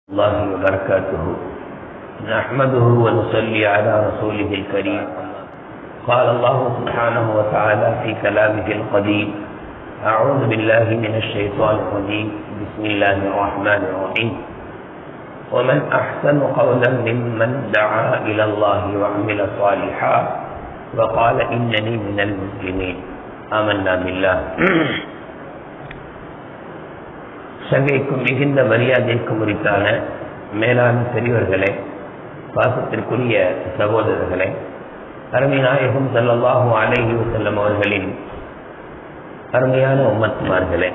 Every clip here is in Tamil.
الله وبركاته نحمده ونصلي على رسوله الكريم قال الله سبحانه وتعالى في كلامه القديم أعوذ بالله من الشيطان الرجيم بسم الله الرحمن الرحيم ومن أحسن قولا ممن دعا إلى الله وعمل صالحا وقال إنني من المسلمين آمنا بالله சங்கைக்கும் மிகுந்த மரியாதைக்கும் உரித்தான மேலான பெரியவர்களே பாசத்திற்குரிய சகோதரர்களே அருமை நாயகம் செல்லல்லாஹும் அலைஹி செல்லும் அவர்களின் அருமையான உம்மத்துமார்களே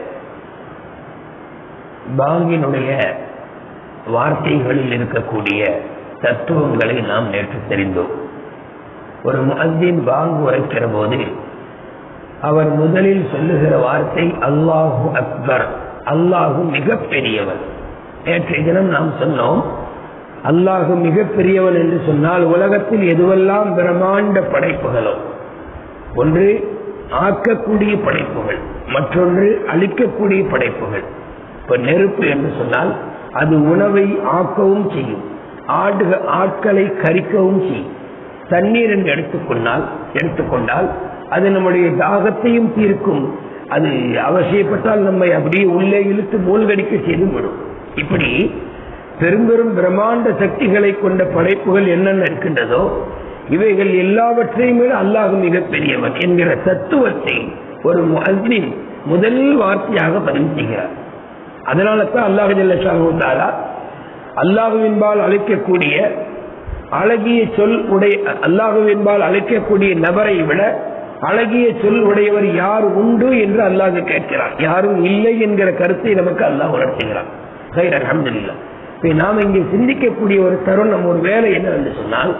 பாங்கினுடைய வார்த்தைகளில் இருக்கக்கூடிய தத்துவங்களை நாம் நேற்று தெரிந்தோம் ஒரு முஅத்தின் பாங்கு உரைக்கிற போது அவர் முதலில் சொல்லுகிற வார்த்தை அல்லாஹு அக்பர் அல்லாஹு மிக பெரியவன் நேற்றைய தினம் நாம் சொன்னோம் அல்லாஹு மிக பெரியவன் என்று சொன்னால் உலகத்தில் எதுவெல்லாம் பிரம்மாண்ட படைப்புகளோ ஒன்று ஆக்கக்கூடிய படைப்புகள் மற்றொன்று அழிக்கக்கூடிய படைப்புகள் இப்ப நெருப்பு என்று சொன்னால் அது உணவை ஆக்கவும் செய்யும் ஆடு ஆட்களை கரிக்கவும் செய்யும் தண்ணீர் என்று எடுத்துக்கொண்டால் எடுத்துக்கொண்டால் அது நம்முடைய தாகத்தையும் தீர்க்கும் அது அவசியப்பட்டால் நம்மை அப்படியே உள்ளே இழுத்து மூழ்கடிக்க செய்து விடும் இப்படி பெரும்பெரும் பிரம்மாண்ட சக்திகளை கொண்ட படைப்புகள் என்னென்ன இருக்கின்றதோ இவைகள் எல்லாவற்றையும் விட அல்லாஹ் மிக பெரியவன் என்கிற தத்துவத்தை ஒரு அஜ்னின் முதல் வார்த்தையாக பதிவு செய்கிறார் அதனால தான் அல்லாஹு ஜல்லா அல்லாஹுவின்பால் அழைக்கக்கூடிய அழகிய சொல் உடைய அல்லாஹுவின்பால் அழைக்கக்கூடிய நபரை விட அழகிய சொல் உடையவர் யார் உண்டு என்று அல்லாஹ் கேட்கிறார் யாரும் இல்லை என்கிற கருத்தை நமக்கு அல்லாஹ் உணர்த்துகிறார் சைர் அலமதுல்லா இப்ப நாம் இங்கே சிந்திக்கக்கூடிய ஒரு தருணம் ஒரு வேலை என்னவென்று சொன்னால்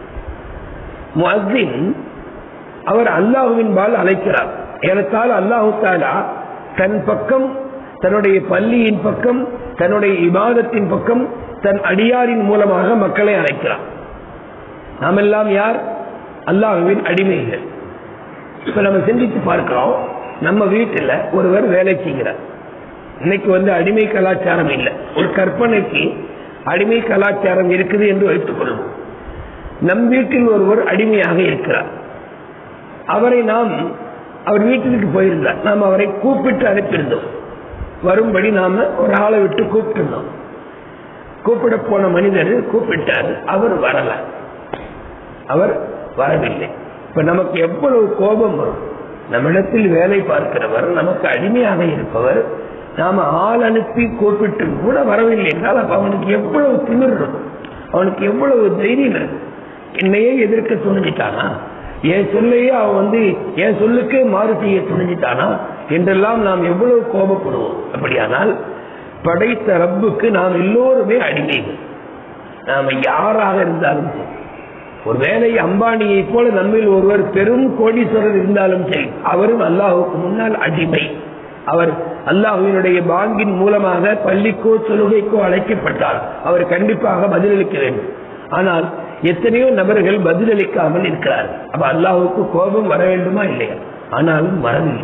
முஅத்தின் அவர் அல்லாஹுவின் பால் அழைக்கிறார் ஏனத்தால் அல்லாஹு தாலா தன் பக்கம் தன்னுடைய பள்ளியின் பக்கம் தன்னுடைய இபாதத்தின் பக்கம் தன் அடியாரின் மூலமாக மக்களை அழைக்கிறார் நாம் எல்லாம் யார் அல்லாஹுவின் அடிமைகள் இப்ப நம்ம சிந்தித்து பார்க்கிறோம் நம்ம வீட்டுல ஒருவர் வேலை செய்கிறார் இன்னைக்கு வந்து அடிமை கலாச்சாரம் இல்லை ஒரு கற்பனைக்கு அடிமை கலாச்சாரம் இருக்குது என்று வைத்துக் கொள்வோம் நம் வீட்டில் ஒருவர் அடிமையாக இருக்கிறார் அவரை நாம் அவர் வீட்டிற்கு போயிருந்தார் நாம் அவரை கூப்பிட்டு அனுப்பியிருந்தோம் வரும்படி நாம ஒரு ஆளை விட்டு கூப்பிட்டிருந்தோம் கூப்பிட போன மனிதர் கூப்பிட்டார் அவர் வரல அவர் வரவில்லை இப்ப நமக்கு எவ்வளவு கோபம் வரும் நம்மிடத்தில் வேலை பார்க்கிறவர் நமக்கு அடிமையாக இருப்பவர் நாம ஆள் அனுப்பி கூப்பிட்டு கூட வரவில்லை என்றால் அப்ப அவனுக்கு எவ்வளவு திமிர் இருக்கும் அவனுக்கு எவ்வளவு தைரியம் இருக்கும் என்னையே எதிர்க்க துணிஞ்சிட்டானா என் சொல்லையே அவன் வந்து என் சொல்லுக்கு மாறு செய்ய துணிஞ்சிட்டானா என்றெல்லாம் நாம் எவ்வளவு கோபப்படுவோம் அப்படியானால் படைத்த ரப்புக்கு நாம் எல்லோருமே அடிமைகள் நாம யாராக இருந்தாலும் சரி ஒருவேளை அம்பானியை போல நம்மில் ஒருவர் பெரும் கோடீஸ்வரர் இருந்தாலும் சரி அவரும் அல்லாஹுக்கு முன்னால் அடிமை அவர் அல்லாஹுவினுடைய பாங்கின் மூலமாக பள்ளிக்கோ தொழுகைக்கோ அழைக்கப்பட்டால் அவர் கண்டிப்பாக பதிலளிக்க வேண்டும் ஆனால் எத்தனையோ நபர்கள் பதிலளிக்காமல் இருக்கிறார்கள் அப்ப அல்லாஹுக்கு கோபம் வர வேண்டுமா இல்லையா ஆனாலும் வரவில்லை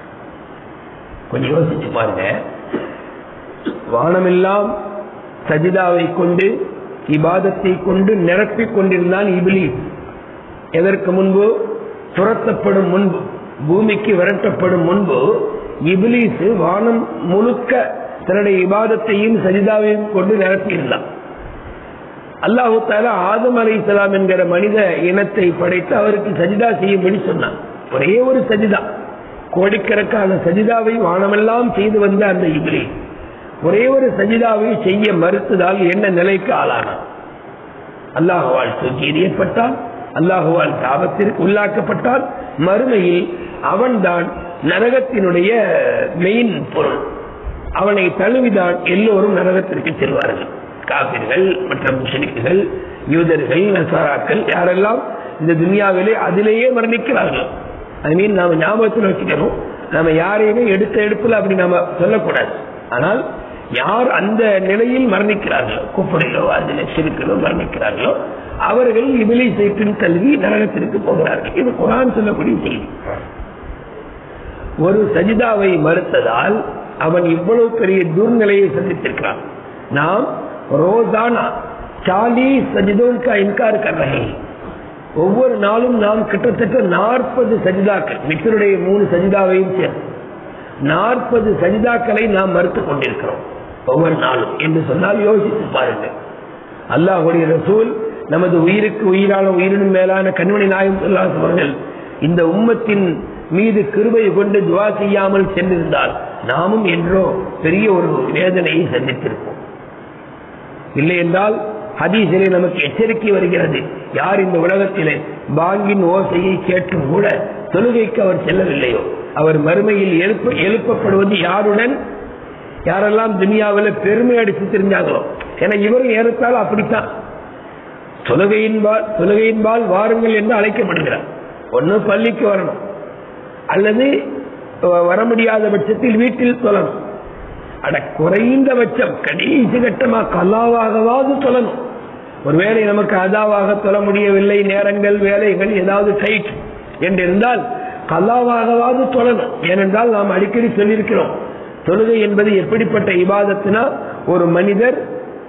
கொஞ்சம் யோசிச்சு பாருங்க வானமெல்லாம் சஜிதாவை கொண்டு இபாதத்தை கொண்டு நிரப்பிக் கொண்டிருந்தான் இபிலி எதற்கு முன்பு துரத்தப்படும் முன்பு பூமிக்கு விரட்டப்படும் முன்பு இபிலிஸ் வானம் முழுக்க தன்னுடைய இபாதத்தையும் சஜிதாவையும் கொண்டு நிரப்பியிருந்தான் அல்லாஹு தாலா ஆதம் அலை இஸ்லாம் என்கிற மனித இனத்தை படைத்து அவருக்கு சஜிதா செய்யும்படி சொன்னான் ஒரே ஒரு சஜிதா கோடிக்கணக்கான சஜிதாவை வானமெல்லாம் செய்து வந்த அந்த இபிலி ஒரே ஒரு சஜிதாவை செய்ய மறுத்ததால் என்ன நிலைக்கு ஆளானான் அல்லாஹுவால் தூக்கி எறியப்பட்டால் அல்லாஹுவால் தாபத்திற்கு உள்ளாக்கப்பட்டால் மறுமையில் அவன்தான் நரகத்தினுடைய மெயின் பொருள் அவனை தழுவிதான் எல்லோரும் நரகத்திற்கு செல்வார்கள் காபிர்கள் மற்ற முஸ்லிம்கள் யூதர்கள் நசாராக்கள் யாரெல்லாம் இந்த துனியாவிலே அதிலேயே மரணிக்கிறார்கள் ஐ மீன் நாம ஞாபகத்தில் வச்சுக்கணும் நாம யாரையுமே எடுத்த எடுப்புல அப்படி நாம சொல்லக்கூடாது ஆனால் யார் அந்த நிலையில் மரணிக்கிறார்களோ குப்படையிலோ அதில் சிறுக்கிலோ மரணிக்கிறார்களோ அவர்கள் இபிலை சைற்றின் கல்வி நரகத்திற்கு போகிறார்கள் இது குரான் சொல்லக்கூடிய செய்தி ஒரு சஜிதாவை மறுத்ததால் அவன் இவ்வளவு பெரிய துர்நிலையை சந்தித்திருக்கிறான் நாம் रोजाना चालीस सजदों का इनकार कर रहे हैं ஒவ்வொரு நாளும் நாம் கிட்டத்தட்ட நாற்பது சஜிதாக்கள் மித்தருடைய மூணு சஜிதாவையும் சேர்த்து நாற்பது சஜிதாக்களை நாம் மறுத்துக் கொண்டிருக்கிறோம் ஒவ்வொரு நாளும் என்று சொன்னால் யோசித்து பாருங்கள் அல்லாஹுடைய ரசூல் நமது உயிருக்கு உயிரான உயிரினும் மேலான கண்மணி நாயம் சொல்லாஸ் அவர்கள் இந்த உம்மத்தின் மீது கிருபை கொண்டு துவா செய்யாமல் சென்றிருந்தால் நாமும் என்றோ பெரிய ஒரு வேதனையை சந்தித்திருப்போம் இல்லை என்றால் ஹதீஸிலே நமக்கு எச்சரிக்கை வருகிறது யார் இந்த உலகத்திலே பாங்கின் ஓசையை கேட்டும் கூட தொழுகைக்கு அவர் செல்லவில்லையோ அவர் மறுமையில் எழுப்ப எழுப்பப்படுவது யாருடன் யாரெல்லாம் துனியாவில் பெருமை அடித்து தெரிஞ்சாங்களோ ஏன்னா இவரும் ஏறத்தால் அப்படித்தான் தொழுகையின்பால் தொழுகையின்பால் வாருங்கள் என்று அழைக்கப்படுகிறார் ஒன்று பள்ளிக்கு வரணும் அல்லது வர முடியாத பட்சத்தில் வீட்டில் தொழணும் அட குறைந்தபட்சம் கடைசி கட்டமா கல்லாவாகவாது தொழணும் ஒருவேளை நமக்கு அதாவாக தொழ முடியவில்லை நேரங்கள் வேலைகள் ஏதாவது டைட் என்றிருந்தால் கல்லாவாகவாது தொழணும் ஏனென்றால் நாம் அடிக்கடி சொல்லியிருக்கிறோம் தொழுகை என்பது எப்படிப்பட்ட இபாதத்தினா ஒரு மனிதர்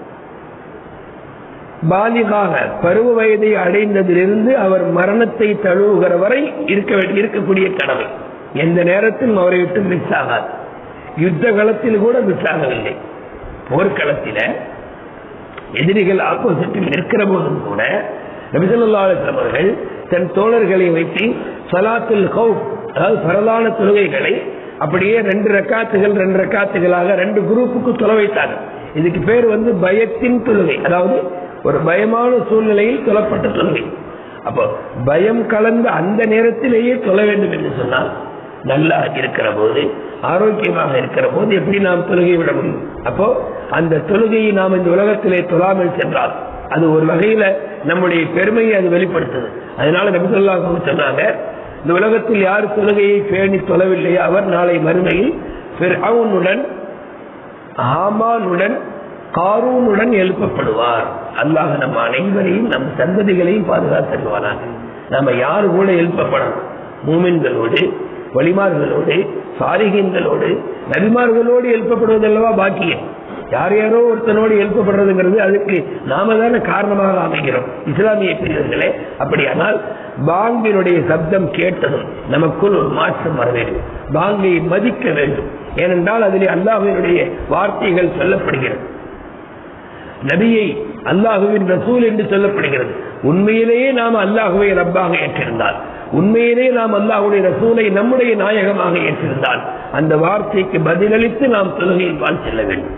பாலிகாக பருவ வயதை அடைந்ததிலிருந்து அவர் மரணத்தை தழுவுகிற வரை இருக்க வேண்டிய இருக்கக்கூடிய கடமை எந்த நேரத்திலும் அவரை விட்டு மிஸ் ஆகாது யுத்த களத்தில் கூட மிஸ் ஆகவில்லை போர்க்களத்தில எதிரிகள் ஆப்போசிட்டில் நிற்கிற போதும் கூட நபிசல்லாஸ்லம் அவர்கள் தன் தோழர்களை வைத்து சலாத்துல் ஹவுப் அதாவது பரதான தொழுகைகளை அப்படியே ரெண்டு ரக்காத்துகள் ரெண்டு ரக்காத்துகளாக ரெண்டு குரூப்புக்கு தொலை வைத்தாங்க இதுக்கு பேர் வந்து பயத்தின் தொழுகை அதாவது ஒரு பயமான சூழ்நிலையில் தொலப்பட்ட தொழுகை அப்போ பயம் கலந்த அந்த நேரத்திலேயே தொலை வேண்டும் என்று சொன்னால் நல்லா இருக்கிற போது ஆரோக்கியமாக இருக்கிற போது எப்படி நாம் தொழுகை விட முடியும் அப்போ அந்த தொழுகையை நாம் இந்த உலகத்திலே தொழாமல் சென்றால் அது ஒரு வகையில நம்முடைய பெருமையை அது வெளிப்படுத்துது அதனால நபிசல்லா சொன்னாங்க இந்த உலகத்தில் யார் தொழுகையை பேணி தொழவில்லையோ அவர் நாளை மறுமையில் அவனுடன் ஆமானுடன் காரூனுடன் எழுப்பப்படுவார் அல்லாஹ் நம்ம அனைவரையும் நம் சந்ததிகளையும் பாதுகாத்துருவானாங்க நம்ம யாரு கூட எழுப்பப்படணும் மூமின்களோடு வழிமார்களோடு சாரிகங்களோடு நபிமார்களோடு எழுப்பப்படுவதல்லவா பாக்கியம் யார் யாரோ ஒருத்தனோடு எழுப்பப்படுறதுங்கிறது அதுக்கு நாம தானே காரணமாக அமைகிறோம் இஸ்லாமிய பிரிவுகளே அப்படியானால் பாங்கினுடைய சப்தம் கேட்டதும் நமக்குள் ஒரு மாற்றம் வர வேண்டும் பாங்கை மதிக்க வேண்டும் ஏனென்றால் அதிலே அல்லாஹினுடைய வார்த்தைகள் சொல்லப்படுகிறது நபியை அல்லாஹுவின் ரசூல் என்று சொல்லப்படுகிறது உண்மையிலேயே நாம் அல்லாஹுவை ரப்பாக ஏற்றிருந்தால் உண்மையிலே நாம் அல்லாஹுடைய ரசூலை நம்முடைய நாயகமாக ஏற்றிருந்தால் அந்த வார்த்தைக்கு பதிலளித்து நாம் தொழுகையில் வாழ் செல்ல வேண்டும்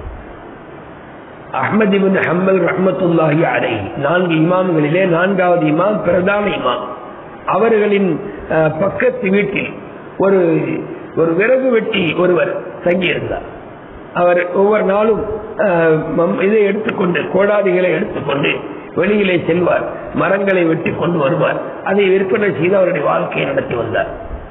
அஹமது பின் ஹம்பல் ரஹமத்துல்லாஹி அலை நான்கு இமாம்களிலே நான்காவது இமாம் பிரதான இமாம் அவர்களின் பக்கத்து வீட்டில் ஒரு ஒரு விறகு வெட்டி ஒருவர் தங்கியிருந்தார் அவர் ஒவ்வொரு நாளும் இதை எடுத்துக்கொண்டு கோடாதிகளை எடுத்துக்கொண்டு வெளியிலே செல்வார் மரங்களை வெட்டி கொண்டு வருவார் அதை விற்பனை செய்து அவருடைய வாழ்க்கையை நடத்தி வந்தார்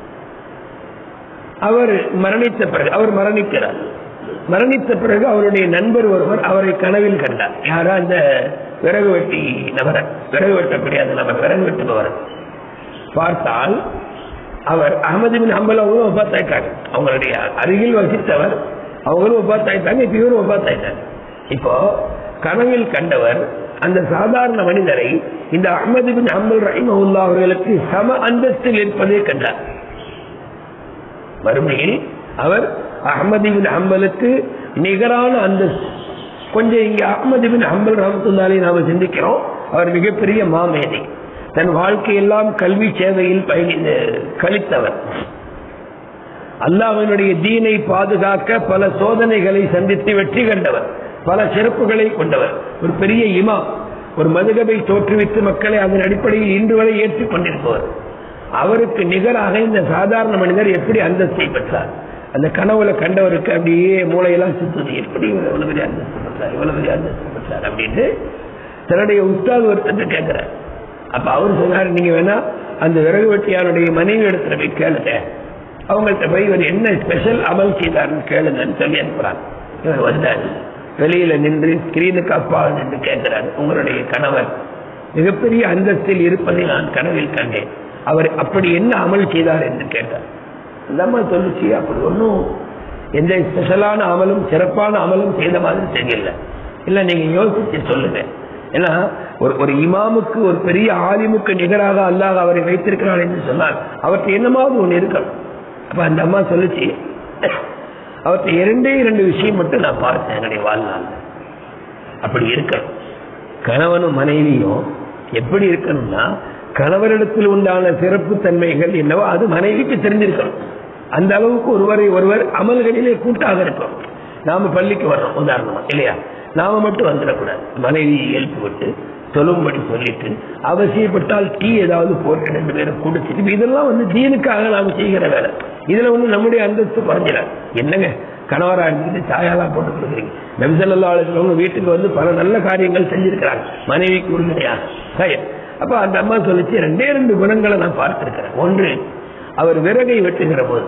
அவர் மரணித்த பிறகு அவர் மரணிக்கிறார் மரணித்த பிறகு அவருடைய நண்பர் ஒருவர் அவரை கனவில் கண்டார் யாரா இந்த விறகு வெட்டி நபர விறகு வெட்டக்கூடிய அந்த நபர் விறகு வெட்டுபவர் பார்த்தால் அவர் அகமது பின் அம்பல் அவங்களும் ஒப்பாத்தாயிட்டாங்க அவங்களுடைய அருகில் வசித்தவர் அவங்களும் ஒப்பாத்தாயிட்டாங்க இப்ப இவரும் ஒப்பாத்தாயிட்டாங்க இப்போ கனவில் கண்டவர் அந்த சாதாரண மனிதரை இந்த அஹமது பின் அம்பல் ரஹிமவுல்லா அவர்களுக்கு சம அந்தஸ்தில் இருப்பதை கண்டார் மறுமையில் அவர் அஹமது பின் அம்பலுக்கு நிகரான அந்தஸ்து கொஞ்சம் இங்க அஹமது பின் அம்பல் ரஹமத்துல்லாலே நாம சிந்திக்கிறோம் அவர் மிகப்பெரிய மாமேதை தன் வாழ்க்கையெல்லாம் கல்வி சேவையில் பயணி கழித்தவர் அல்லாஹனுடைய தீனை பாதுகாக்க பல சோதனைகளை சந்தித்து வெற்றி கண்டவர் பல சிறப்புகளை கொண்டவர் ஒரு பெரிய இமாம் ஒரு மதுகபை தோற்றுவித்து மக்களை அதன் அடிப்படையில் இன்று வரை ஏற்றுக் கொண்டிருப்பவர் அவருக்கு நிகராக இந்த சாதாரண மனிதர் எப்படி அந்தஸ்தை பெற்றார் அந்த கனவுல கண்டவருக்கு அப்படியே மூளையெல்லாம் சுத்துது எப்படி இவர் எவ்வளவு பெரிய அந்தஸ்து பெற்றார் இவ்வளவு பெரிய அந்தஸ்து பெற்றார் அப்படின்னு தன்னுடைய உஸ்தாத் ஒருத்தர் கேட்கிறார் அப்ப அவர் சொன்னார் நீங்க வேணா அந்த விறகு வெட்டியாருடைய மனைவி இடத்துல போய் கேளுங்க அவங்கள்ட்ட போய் இவர் என்ன ஸ்பெஷல் அமல் செய்தார்னு கேளுங்கன்னு சொல்லி அனுப்புறாங்க இவர் வந்தார் வெளியில நின்று ஸ்கிரீனுக்கு அப்பால் நின்று கேட்கிறார் உங்களுடைய கணவர் மிகப்பெரிய அந்தஸ்தில் இருப்பதை நான் கனவில் கண்டேன் அவர் அப்படி என்ன அமல் செய்தார் என்று கேட்டார் அந்த அம்மா சொல்லிச்சு அப்படி ஒன்றும் எந்த ஸ்பெஷலான அமலும் சிறப்பான அமலும் செய்த மாதிரி தெரியல இல்ல நீங்க யோசிச்சு சொல்லுங்க ஏன்னா ஒரு ஒரு இமாமுக்கு ஒரு பெரிய ஆலிமுக்கு நிகராக அல்லாஹ் அவரை வைத்திருக்கிறார் என்று சொன்னால் அவர்கிட்ட என்னமாவது ஒண்ணு இருக்கணும் அப்ப அந்த அம்மா சொல்லுச்சு அவர்கிட்ட இரண்டே இரண்டு விஷயம் மட்டும் நான் பார்த்தேன் என்னுடைய வாழ்நாள் அப்படி இருக்கணும் கணவனும் மனைவியும் எப்படி இருக்கணும்னா கணவரிடத்தில் உண்டான சிறப்பு தன்மைகள் என்னவோ அது மனைவிக்கு தெரிஞ்சிருக்கணும் அந்த அளவுக்கு ஒருவரை ஒருவர் அமல்களிலே கூட்டாக இருக்கும் நாம பள்ளிக்கு வர்றோம் உதாரணமா இல்லையா நாம மட்டும் வந்துடக்கூடாது மனைவியை எழுப்பி விட்டு சொல்லும்படி சொல்லிட்டு அவசியப்பட்டால் டீ ஏதாவது போட்டு ரெண்டு பேரும் குடிச்சிட்டு இப்ப இதெல்லாம் வந்து தீனுக்காக நாம் செய்கிற வேலை இதுல வந்து நம்முடைய அந்தஸ்து குறைஞ்சிடாது என்னங்க கணவரா இருந்துட்டு சாயாலாம் போட்டு கொடுக்குறீங்க நபிசல்லா அலுவலவங்க வீட்டுக்கு வந்து பல நல்ல காரியங்கள் செஞ்சிருக்கிறாங்க மனைவிக்கு உரிமையா சரி அப்ப அந்த அம்மா சொல்லிச்சு ரெண்டே ரெண்டு குணங்களை நான் பார்த்திருக்கிறேன் ஒன்று அவர் விறகை வெட்டுகிற போது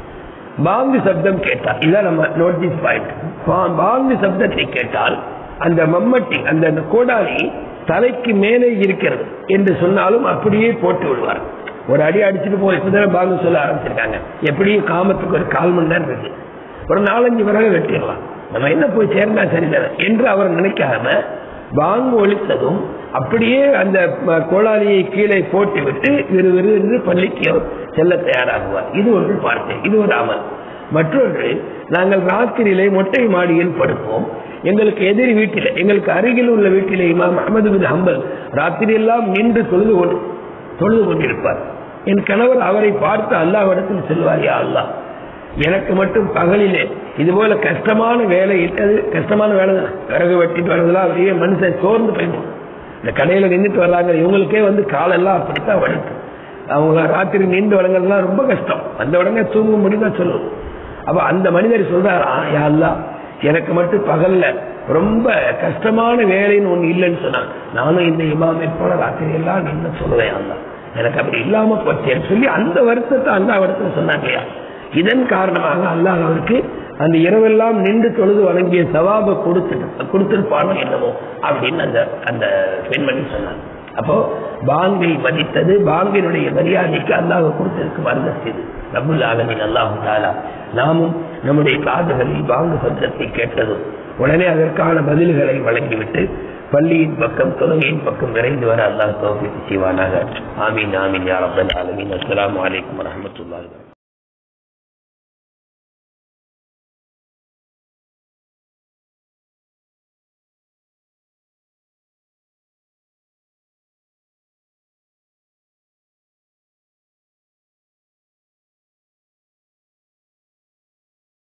பாங்கு சப்தம் கேட்டால் இதான் நம்ம நோட்டீஸ் பாயிண்ட் பாங்கு சப்தத்தை கேட்டால் அந்த மம்மட்டி அந்த அந்த கோடாலி தலைக்கு மேலே இருக்கிறது என்று சொன்னாலும் அப்படியே போட்டு விடுவார் ஒரு அடி அடிச்சுட்டு போய் இப்பதான் பாங்கு சொல்ல ஆரம்பிச்சிருக்காங்க எப்படியும் காமத்துக்கு ஒரு கால் மணி நேரம் இருக்கு ஒரு நாலஞ்சு விறகு வெட்டிடலாம் நம்ம என்ன போய் சேர்ந்தா சரிதானே என்று அவர் நினைக்காம பாங்கு ஒழித்ததும் அப்படியே அந்த ம- கோடாலியை கீழே போட்டு விட்டு விறுவிறு என்று பள்ளிக்கு அவர் செல்ல தயாராகுவார் இது ஒன்று பார்த்தேன் இது ஒரு அமல் மற்றொன்று நாங்கள் ராத்திரியிலே மொட்டை மாடியில் படுப்போம் எங்களுக்கு எதிரி வீட்டில் எங்களுக்கு அருகில் உள்ள வீட்டிலே இமாம் அஹமது பின் ஹம்பல் ராத்திரி எல்லாம் நின்று தொழுது கொண்டு தொழுது கொண்டிருப்பார் என் கணவர் அவரை பார்த்து அல்லாஹ்விடத்தில் செல்வார் யா அல்லாஹ் எனக்கு மட்டும் பகலிலே இது போல கஷ்டமான வேலை இட்டது கஷ்டமான வேலை தான் விறகு வெட்டிட்டு வர்றதெல்லாம் அப்படியே மனுஷன் சோர்ந்து போயிடும் இந்த கடையில நின்றுட்டு வர்றாங்க இவங்களுக்கே வந்து காலெல்லாம் அப்படித்தான் வலிக்கும் அவங்க ராத்திரி நின்று வழங்குறதுலாம் ரொம்ப கஷ்டம் அந்த உடனே தூங்கும்படி தான் சொல்லுவோம் அப்ப அந்த மனிதர் சொல்றாரா யா அல்லாஹ் எனக்கு மட்டும் பகல்ல ரொம்ப கஷ்டமான வேலைன்னு ஒண்ணு இல்லைன்னு சொன்னாங்க நானும் இந்த இமாமை போல ராத்திரி எல்லாம் நின்று சொல்லுவேன் அல்லா எனக்கு அப்படி இல்லாம போச்சேன்னு சொல்லி அந்த வருத்தத்தை அந்த வருத்தம் சொன்னாங்க இல்லையா இதன் காரணமாக அல்லாஹ் அவருக்கு அந்த இரவெல்லாம் நின்று தொழுது வழங்கிய சவாபை கொடுத்துட்டு கொடுத்திருப்பானோ என்னமோ அப்படின்னு அந்த அந்த பெண்மணி சொன்னாங்க அப்போ பாங்கை மதித்தது பாங்கினுடைய மரியாதைக்கு அல்லாஹ் கொடுத்திருக்கு மருந்து இது ரபுல் ஆலமின் அல்லாஹு தாலா நாமும் நம்முடைய காதுகளில் பாங்கு சப்தத்தை கேட்டதும் உடனே அதற்கான பதில்களை வழங்கிவிட்டு பள்ளியின் பக்கம் தொழுகையின் பக்கம் விரைந்து வர அல்லாஹ் தோப்பித்து செய்வானாக ஆமீன் ஆமீன் யா ரப்பல் ஆலமீன் அஸ்ஸலாமு அலைக்கும் வரஹ்மத்துல்லாஹி வபரகாத்துஹு